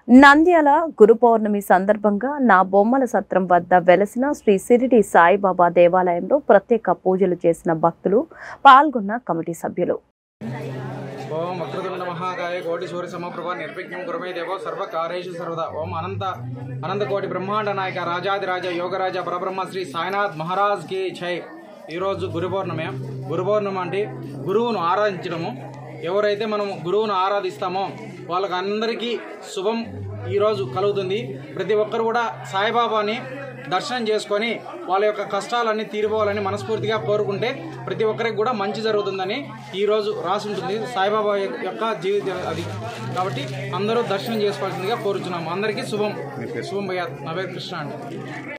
నంద్యాల గురు పౌర్ణమి సందర్భంగా నా బొమ్మల సత్రం వద్ద వెలసిన శ్రీ సిరిడి సాయిబాబా దేవాలయంలో ప్రత్యేక పూజలు చేసిన భక్తులు పాల్గొన్న కమిటీ సభ్యులు ఓం వక్రతుండ మహాకాయ కోటి సూర్య సమప్రభ నిర్విఘ్నం కురమే దేవో సర్వకార్యేషు సర్వదా ఓం అనంత అనంత కోటి బ్రహ్మాండ నాయక రాజాదిరాజ యోగరాజ పరబ్రహ్మ శ్రీ సాయినాథ్ మహారాజ్ కి జై ఈరోజు గురు పౌర్ణమి గురు పౌర్ణమి అంటే గురువును ఆరాధించడము ఎవరైతే మనం గురువును ఆరాధిస్తామో వాళ్ళకి అందరికీ శుభం ఈరోజు కలుగుతుంది ప్రతి ఒక్కరు కూడా సాయిబాబాని దర్శనం చేసుకొని వాళ్ళ యొక్క కష్టాలన్నీ తీరిపోవాలని మనస్ఫూర్తిగా కోరుకుంటే ప్రతి ఒక్కరికి కూడా మంచి జరుగుతుందని ఈరోజు రాసి ఉంటుంది సాయిబాబా యొక్క జీవిత అది కాబట్టి అందరూ దర్శనం చేసుకోవాల్సిందిగా కోరుచున్నాము అందరికీ శుభం శుభం భయ్యా నా పేరు కృష్ణ అండి